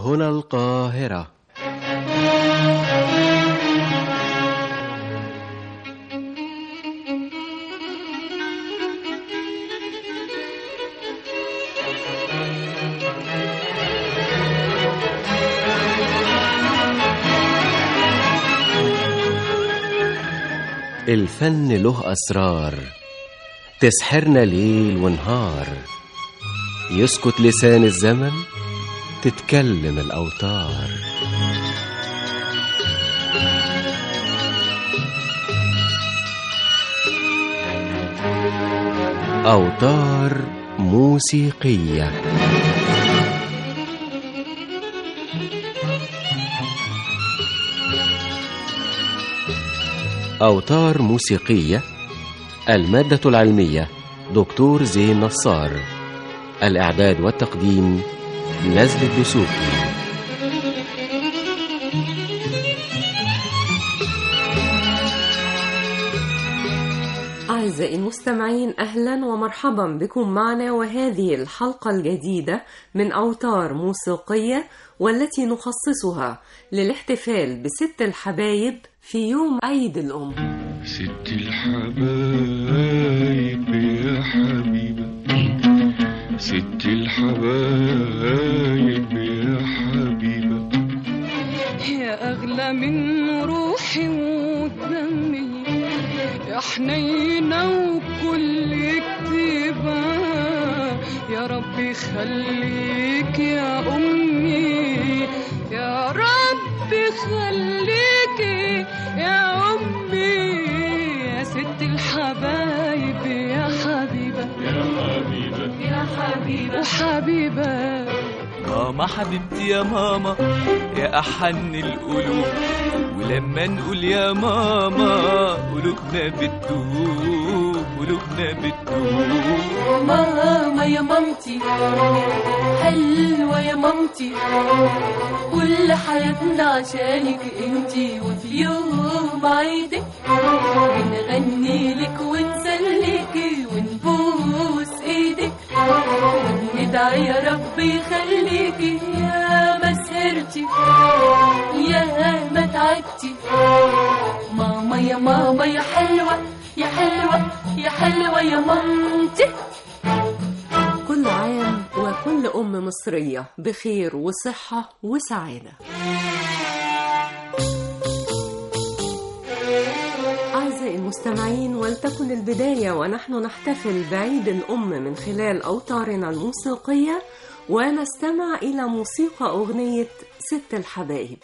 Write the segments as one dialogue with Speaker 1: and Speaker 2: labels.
Speaker 1: هنا القاهرة الفن له أسرار تسحرنا ليل ونهار يسكت لسان الزمن تتكلم الأوتار أوتار موسيقية أوتار موسيقية المادة العلمية دكتور زين نصار الإعداد والتقديم نزل الدسوقي
Speaker 2: أعزائي المستمعين أهلا ومرحبا بكم معنا وهذه الحلقة الجديدة من أوتار موسيقية والتي نخصصها للاحتفال بست الحبايب في يوم عيد الأم
Speaker 3: ست الحبايب يا حبيبة ست الحبايب يا حبيبة
Speaker 4: يا أغلى من روحي ودمي يا حنينة وكل كتيبة يا ربي خليك يا أمي يا ربي خليك يا أمي يا ست الحبايب يا حبيبة
Speaker 3: يا حبيبة
Speaker 4: يا حبيبة وحبيبة
Speaker 5: ماما حبيبتي يا ماما يا أحن القلوب ولما نقول يا ماما قلوبنا بتدوب قلوبنا بتدوب
Speaker 6: ماما يا مامتي حلوة يا مامتي كل حياتنا عشانك انتي وفي يوم عيدك بنغني لك ونسليكي ونبوس ايدك وندعي يا رب يخليكي يا ما سهرتي يا ما تعبتي ماما يا ماما يا حلوة يا حلوة يا حلوة يا مامتي
Speaker 2: كل عام وكل أم مصرية بخير وصحة وسعادة أعزائي المستمعين ولتكن البداية ونحن نحتفل بعيد الأم من خلال أوتارنا الموسيقية ونستمع إلى موسيقى أغنية ست الحبايب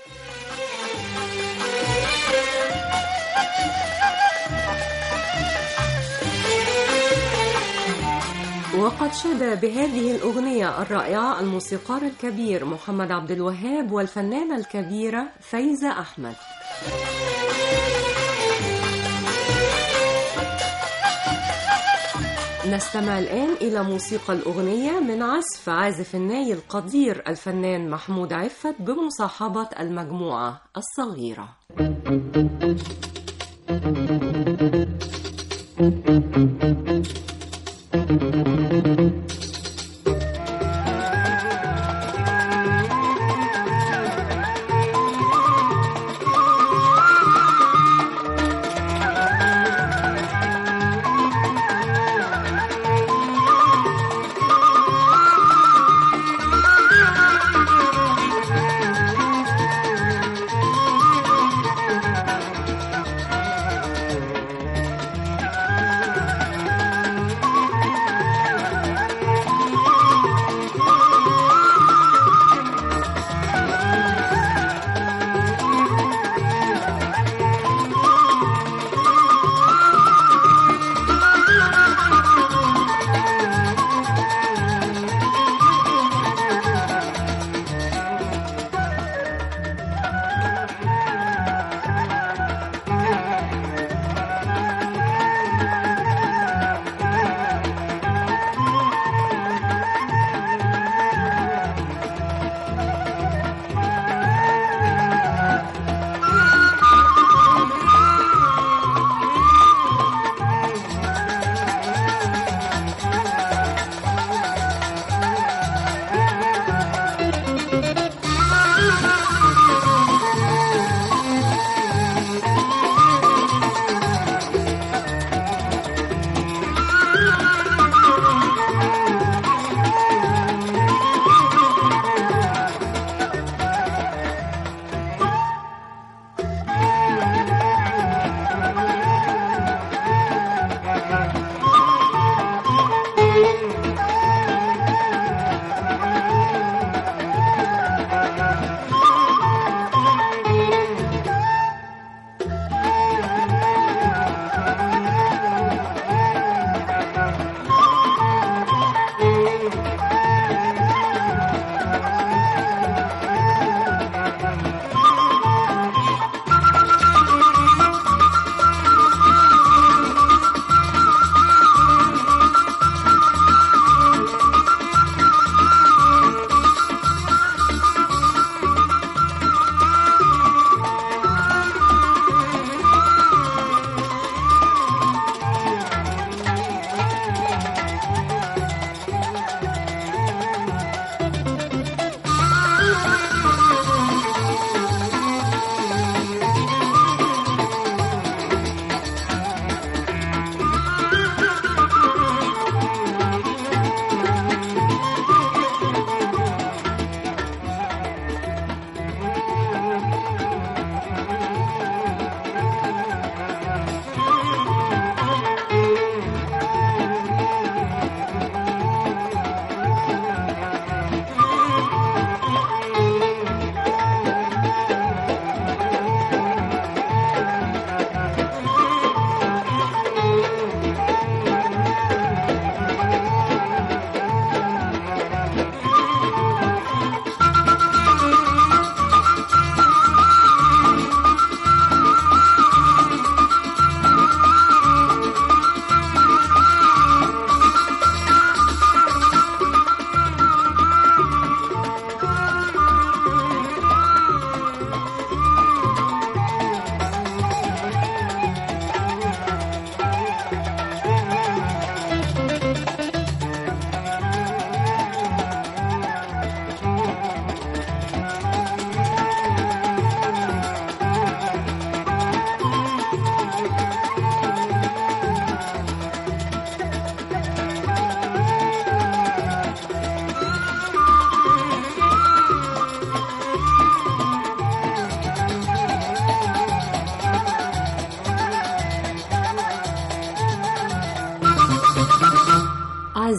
Speaker 2: وقد شد بهذه الأغنية الرائعة الموسيقار الكبير محمد عبد الوهاب والفنانة الكبيرة فايزة أحمد نستمع الآن إلى موسيقى الأغنية من عزف عازف الناي القدير الفنان محمود عفت بمصاحبة المجموعة الصغيرة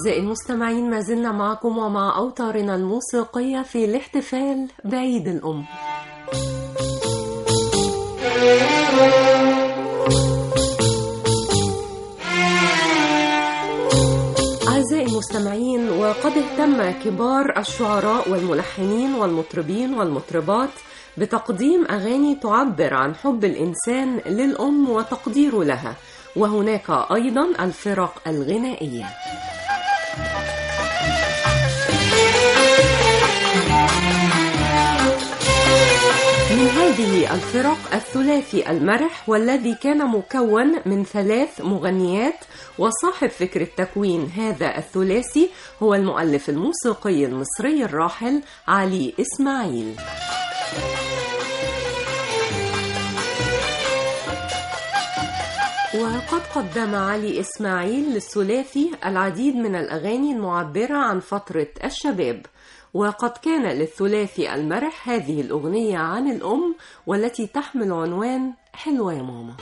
Speaker 2: أعزائي المستمعين ما زلنا معكم ومع أوتارنا الموسيقية في الاحتفال بعيد الأم أعزائي المستمعين وقد اهتم كبار الشعراء والملحنين والمطربين والمطربات بتقديم أغاني تعبر عن حب الإنسان للأم وتقديره لها وهناك أيضا الفرق الغنائية من هذه الفرق الثلاثي المرح والذي كان مكون من ثلاث مغنيات وصاحب فكرة تكوين هذا الثلاثي هو المؤلف الموسيقي المصري الراحل علي إسماعيل وقد قدم علي إسماعيل للثلاثي العديد من الأغاني المعبرة عن فترة الشباب وقد كان للثلاثي المرح هذه الأغنية عن الأم والتي تحمل عنوان حلوة يا ماما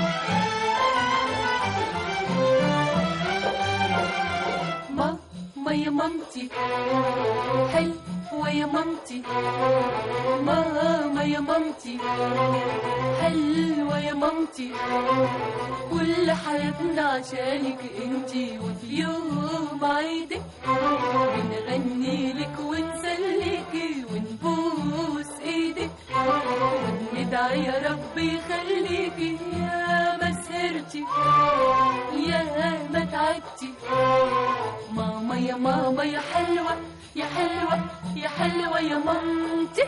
Speaker 6: ماما يا مامتي حلوة يا مامتي ماما يا مامتي حلوة يا مامتي كل حياتنا عشانك انتي وفي يوم عيدك بنغني لك ونسليكي ونبوس ايدك وندعي يا رب يخليكي يا ما سهرتي يا ما تعبتي ماما يا ماما يا حلوة يا حلوة يا حلوة يا مامتي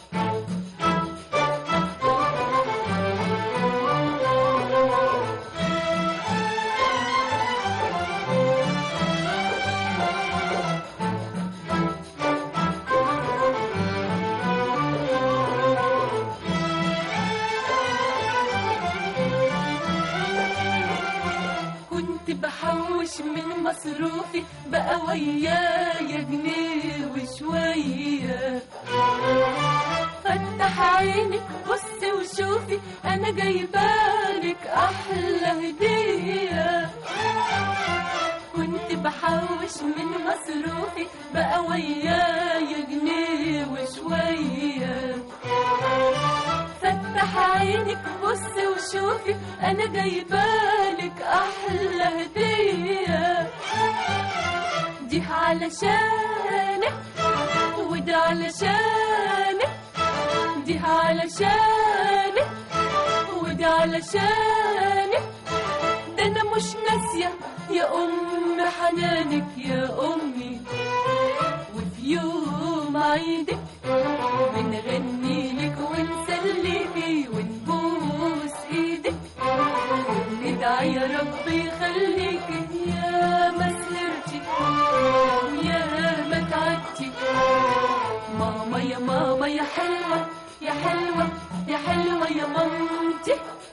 Speaker 6: كنت بحوش من مصروفي بقى ويايا جنيه وشوية فتح عينك بصي وشوفي انا جايبالك احلى هدية كنت بحوش من مصروفي بقى ويايا جنيه وشوية فتح عينك بصي وشوفي انا جايبالك احلى هديه دي علشانك وده علشانك دي علشانك وده علشانك ده انا مش ناسيه يا ام حنانك يا امي وفي يوم عيدك بنغني لك ونسليكي ونبوس ايدك وندعي يا رب يخليكي يا ما سهرتي ويا ما تعبتي ماما يا ماما يا حلوة يا حلوة يا حلوة يا مامتي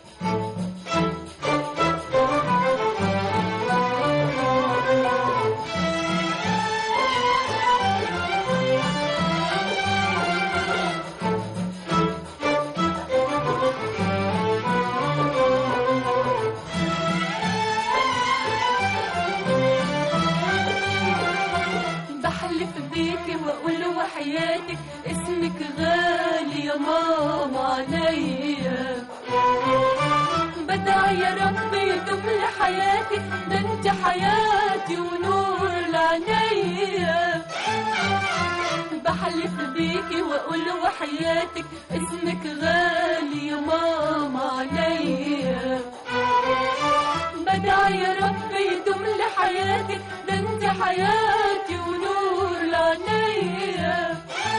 Speaker 6: بحلف بيكي واقول وحياتك اسمك غالي يا ماما عليا بدعي يا رب يدوم لحياتك ده انت حياتي ونور لعينيا بحلف بيكي واقول وحياتك اسمك غالي يا ماما عليا بدعي يا رب يدوم لحياتك ده انت حياتي ونور لعينيا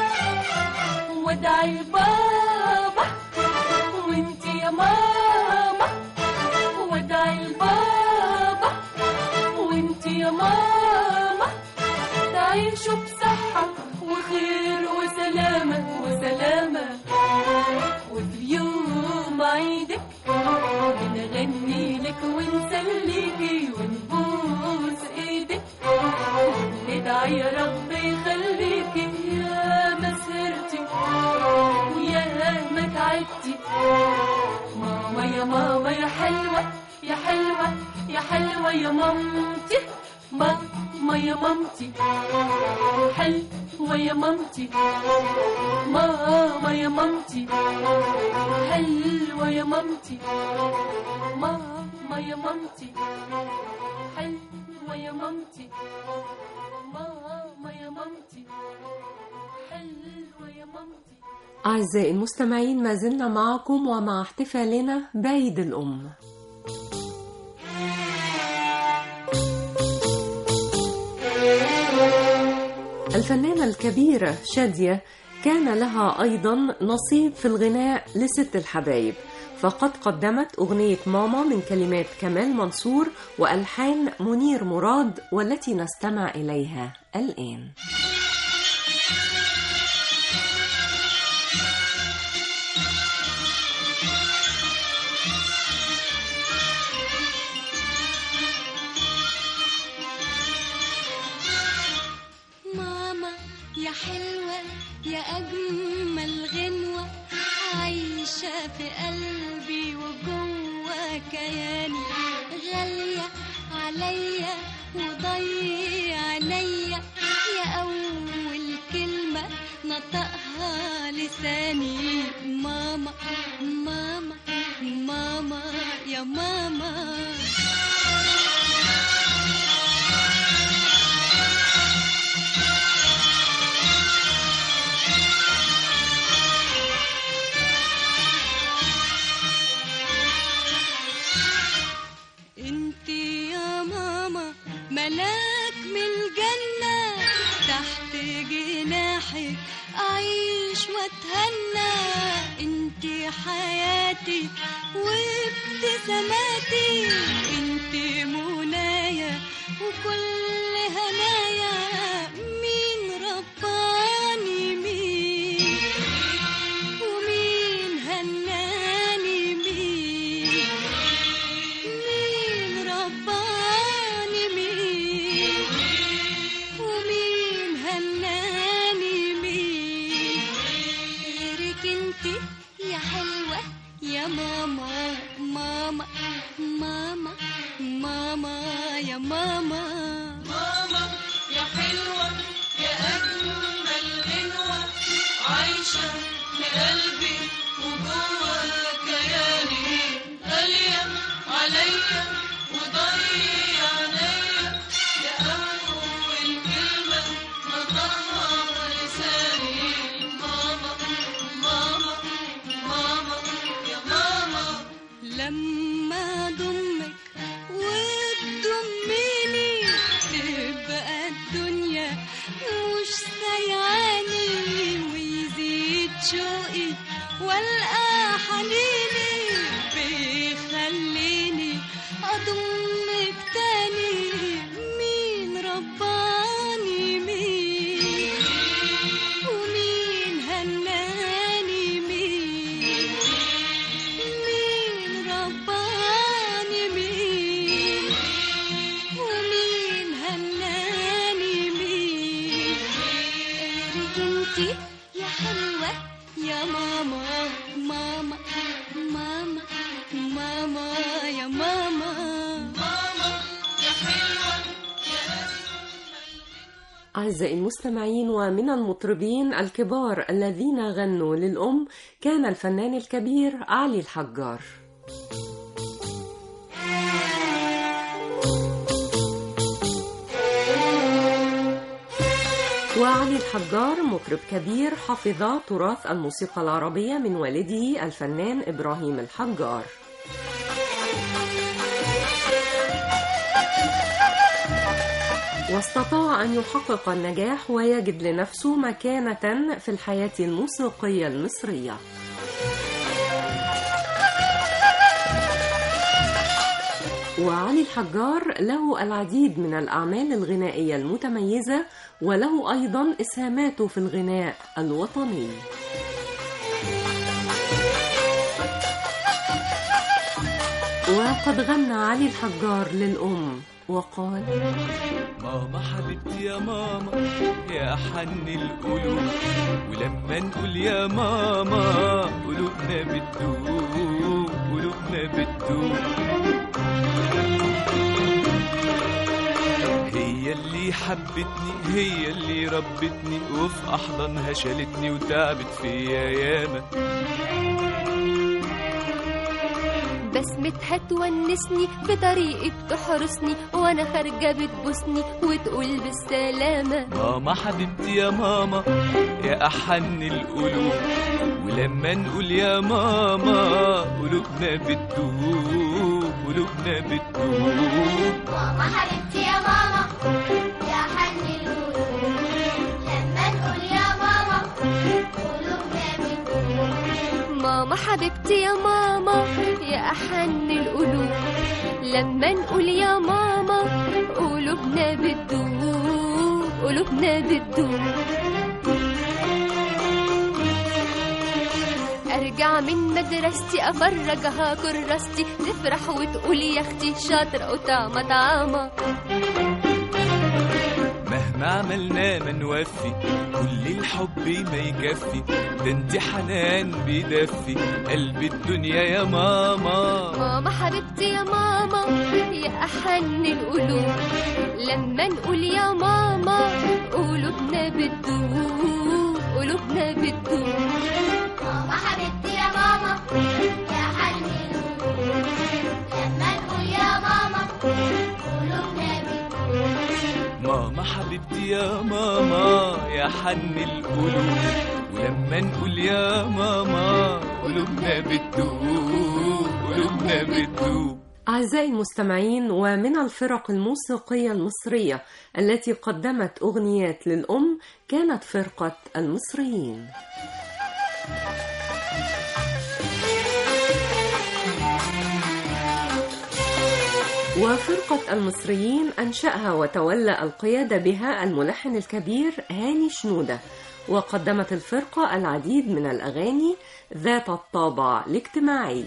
Speaker 6: وادعي لبابا وانت يا ماما وادعي لبابا وانت يا ماما تعيشوا بصحة وخير وسلامة وسلامة وفي يوم عيدك بنغني لك ونسليكي ونبوس ايدك ندعي يا رب يخليكي يا ما سهرتي ويا ما تعبتي ماما يا ماما يا حلوة يا حلوة يا حلوة يا مامتي ماما يا مامتي حلوة يا مامتي ماما يا مامتي حلوة يا مامتي ماما يا مامتي حلوة يا مامتي ماما يا مامتي حلوة يا مامتي
Speaker 2: أعزائي المستمعين ما زلنا معكم ومع احتفالنا بعيد الأم الفنانة الكبيرة شادية كان لها أيضا نصيب في الغناء لست الحبايب فقد قدمت أغنية ماما من كلمات كمال منصور وألحان منير مراد والتي نستمع إليها الآن
Speaker 7: ماما يا حلوة يا أجمل غنوة عايشة في قلبي وجوه كياني غالية عليا وضي عينيا يا أول كلمة نطقها لساني ماما ماما ماما يا ماما انت يا ماما ملاك من الجنة تحت جناحك أعيش وأتهنى انت حياتي وابتساماتي انت منايا وكل هنايا مين رباني مين ومين هناني مين مين رباني مين ومين هناني مين غيرك انت يا حلوة يا ماما ماما ماما ماما يا ماما
Speaker 6: ماما يا حلوة يا أجمل غنوة عايشة لقلبي وجوه كياني غالية عليا وضيع عينيا يا أول كلمة نطقها لساني ماما ماما ماما يا ماما
Speaker 7: لما ضمك وتضميني تبقى الدنيا مش سيعاني ويزيد شوقي والقى حنيني بيخليني اضمك تاني مين رباني مين ومين هناني مين مين رباني مين ومين هناني مين غيرك انتي يا حلوة يا ماما ماما ماما ماما يا ماما
Speaker 6: ماما يا حلوة
Speaker 2: أعزائي المستمعين ومن المطربين الكبار الذين غنوا للأم كان الفنان الكبير علي الحجار وعلي الحجار مطرب كبير حفظ تراث الموسيقى العربية من والده الفنان إبراهيم الحجار واستطاع أن يحقق النجاح ويجد لنفسه مكانة في الحياة الموسيقية المصرية وعلي الحجار له العديد من الأعمال الغنائية المتميزة وله أيضا إسهاماته في الغناء الوطني وقد غنى علي الحجار للأم وقال
Speaker 5: ماما حبيبتي يا ماما يا حن القلوب ولما نقول يا ماما قلوبنا بتدوب قلوبنا بتدوب هي هي اللي حبتني هي اللي ربتني وفي أحضانها شالتني وتعبت فيا ياما
Speaker 7: بسمتها تونسني في طريقي تحرسني وانا خارجه بتبوسني وتقول بالسلامه
Speaker 5: ماما حبيبتي يا ماما يا أحن القلوب ولما نقول يا ماما قلوبنا بتدوب قلوبنا بتدوب
Speaker 8: ماما حبيبتي يا ماما يا حن القلوب لما نقول يا ماما قلوبنا بتدوب
Speaker 7: ماما حبيبتي يا ماما يا أحن القلوب لما نقول يا ماما قلوبنا بتدوب قلوبنا بتدوب ارجع من مدرستي افرجها كراستي تفرح وتقول يا اختي شاطره وطعمه طعامه
Speaker 5: مهما عملنا ما نوفي كل الحب ما يكفي ده انت حنان بيدفي قلب الدنيا يا ماما
Speaker 7: ماما حبيبتي يا ماما يا أحن القلوب لما نقول يا ماما قلوبنا بتدوب قلوبنا بتدوب
Speaker 8: ماما حبيبتي يا ماما يا حن القلوب لما نقول يا ماما قلوبنا بتدوب
Speaker 5: ماما حبيبتي يا ماما يا حن القلوب ولما نقول يا ماما قلوبنا بتدوب قلوبنا بتدوب
Speaker 2: أعزائي المستمعين ومن الفرق الموسيقية المصرية التي قدمت أغنيات للأم كانت فرقة المصريين وفرقة المصريين أنشأها وتولى القيادة بها الملحن الكبير هاني شنودة وقدمت الفرقة العديد من الأغاني ذات الطابع الاجتماعي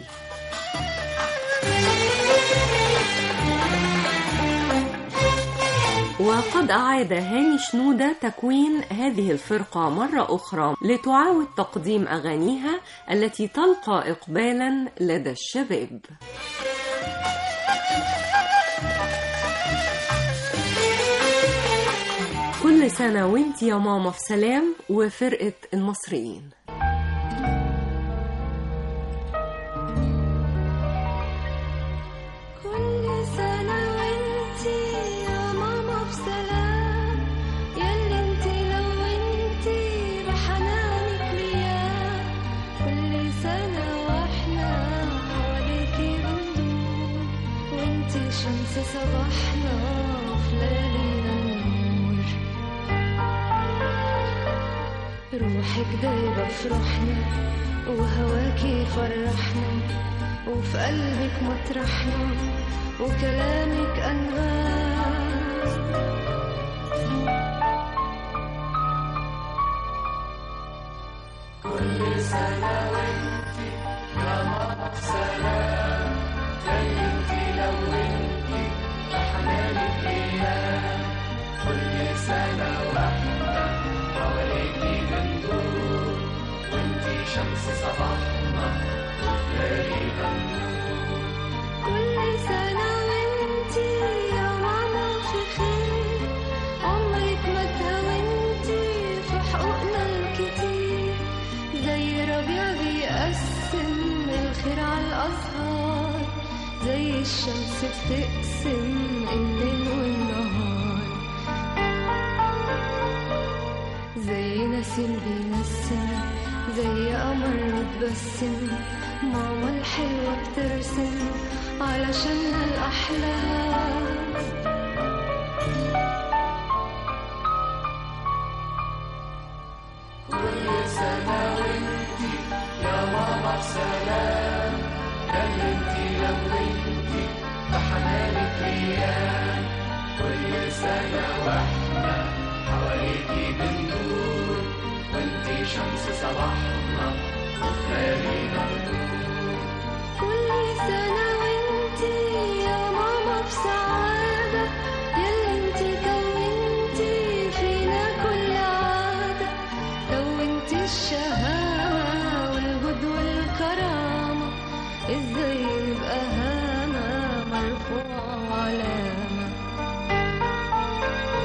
Speaker 2: وقد أعاد هاني شنودة تكوين هذه الفرقة مرة أخرى لتعاود تقديم أغانيها التي تلقى إقبالا لدى الشباب كل سنة وانت يا ماما في سلام وفرقة المصريين
Speaker 4: كل سنة وانتي يا ماما في سلام ياللي انتي لو انتي بحنانك ليا كل سنة واحنا حواليكي بندور وانتي شمس صباحنا في ليالينا النور روحك دايبة في روحنا وهواكي فرحنا وفي قلبك مطرحنا وكلامك أنغام كل سنة وانتي يا ماما في خير عمرك ما تهونتي في حقوقنا الكتير زي ربيع بيقسم الخير على الأزهار زي الشمس بتقسم الليل والنهار زي نسيم بينسم زي قمر بتبسم ماما الحلوة بترسم علشان الأحلام كل سنة وانتي يا ماما في سعادة ياللي انتي كونتي فينا كل عادة كونتي الشهامة والجود والكرامة ازاي نبقى هامة مرفوعة وعلامة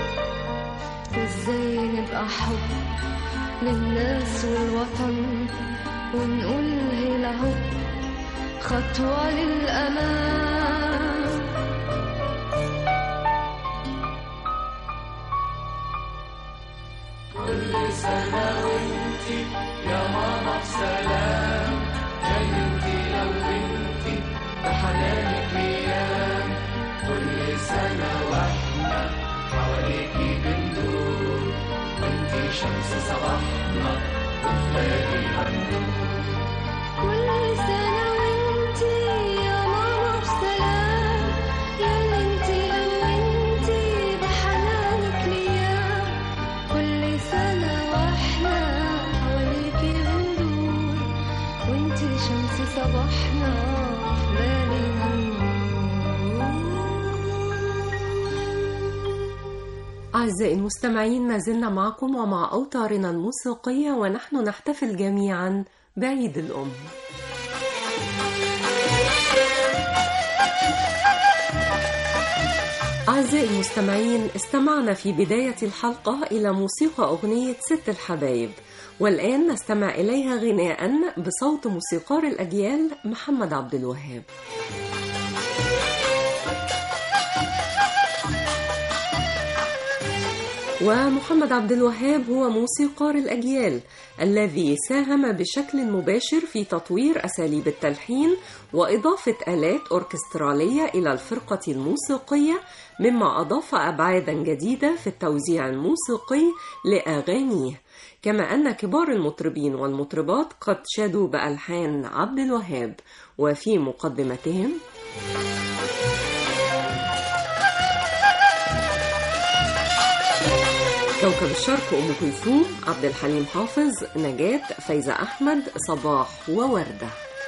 Speaker 4: حب للناس والوطن ونقول هلا هو خطوة للأمام كل سنة وانتي يا ماما بسلام يا انتي لو انتي بحنانك ليام كل سنة واحنا حواليكي بندور وانتي شمس صباحنا في بالي
Speaker 2: أعزائي المستمعين ما زلنا معكم ومع أوتارنا الموسيقية ونحن نحتفل جميعا بعيد الأم أعزائي المستمعين استمعنا في بداية الحلقة إلى موسيقى أغنية ست الحبايب والآن نستمع إليها غناء بصوت موسيقار الأجيال محمد عبد الوهاب ومحمد عبد الوهاب هو موسيقار الأجيال الذي ساهم بشكل مباشر في تطوير أساليب التلحين وإضافة آلات أوركسترالية إلى الفرقة الموسيقية مما أضاف أبعادا جديدة في التوزيع الموسيقي لأغانيه كما أن كبار المطربين والمطربات قد شادوا بألحان عبد الوهاب وفي مقدمتهم كوكب الشرق أم كلثوم عبد الحليم حافظ نجاة فايزة أحمد صباح ووردة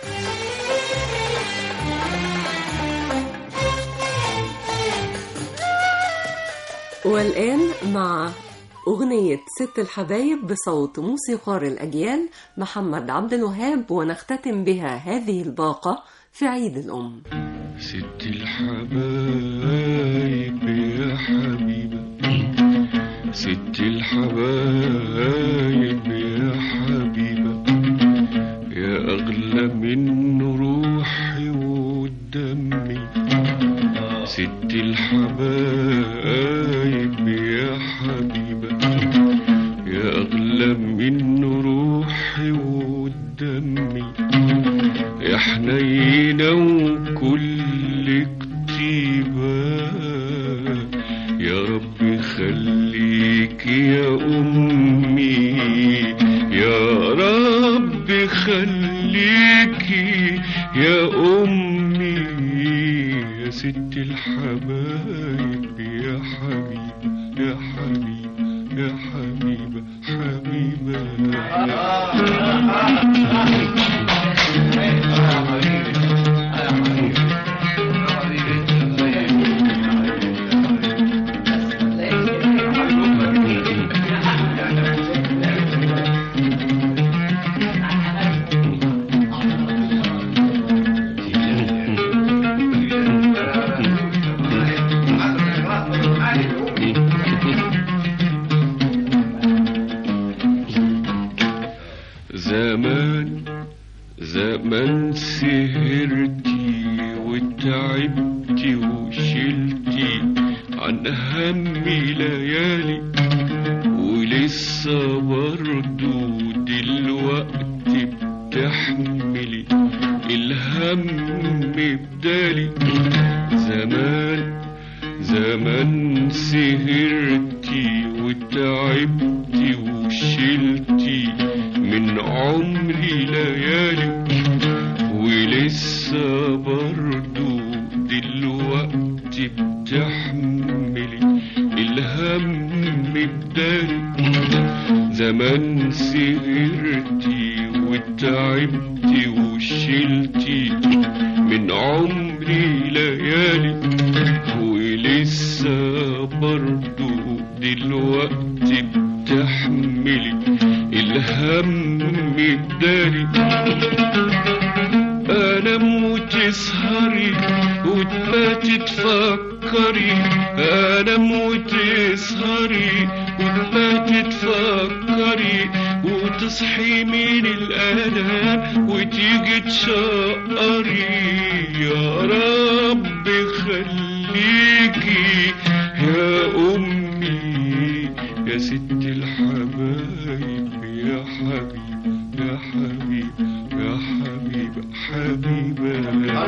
Speaker 2: والآن مع أغنية ست الحبايب بصوت موسيقار الأجيال محمد عبد الوهاب ونختتم بها هذه الباقة في عيد الأم
Speaker 3: ست الحبايب يا حبيبة ست الحبايب يا حبيبة يا أغلى من روحي ودمي ست الحبايب يا حبيبة يا أغلى من روحي ودمي يا حنينة وكل كتيبة يا رب خليك يا أمي يا رب خليك يا أمي يا ست الحبايب يا حبيبة يا حبيبة يا حبيبة حبيبة زمان زمان سهرتي وتعبتي وشلتي عن همي ليالي ولسه برضو دلوقتي بتحملي الهم بدالي زمان زمان سهرتي وتعبتي وشلتي من عمري ليالي ولسه برضو دلوقتي بتحملي الهم بدالي زمان سهرتي وتعبتي وشلتي من عمري ليالي ولسه برضو دلوقتي بتحملي الهم بدالي انام وتسهري وتباتي تفكري انام وتسهري وتباتي تفكري وتصحي من الآلام وتيجي تشقري يا رب خليكي يا أمي يا ست الحبايب يا حبيب يا حبيب يا حبيب حبيبة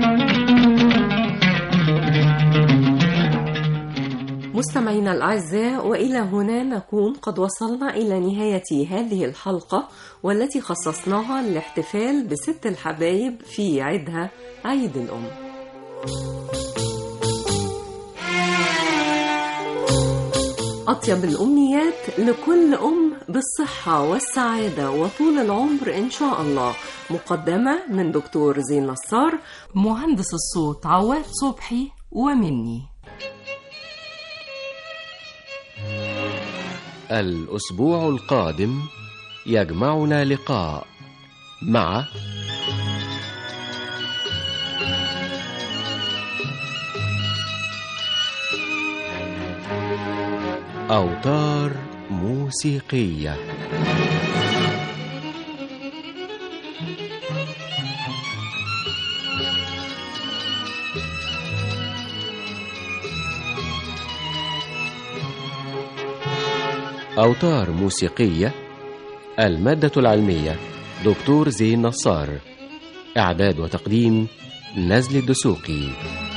Speaker 2: مستمعينا الأعزاء وإلى هنا نكون قد وصلنا إلى نهاية هذه الحلقة والتي خصصناها للاحتفال بست الحبايب في عيدها عيد الأم أطيب الأمنيات لكل أم بالصحة والسعادة وطول العمر إن شاء الله مقدمة من دكتور زين نصار مهندس الصوت عواد صبحي ومني
Speaker 1: الأسبوع القادم يجمعنا لقاء مع أوتار موسيقية أوتار موسيقية المادة العلمية دكتور زين نصار إعداد وتقديم نزل الدسوقي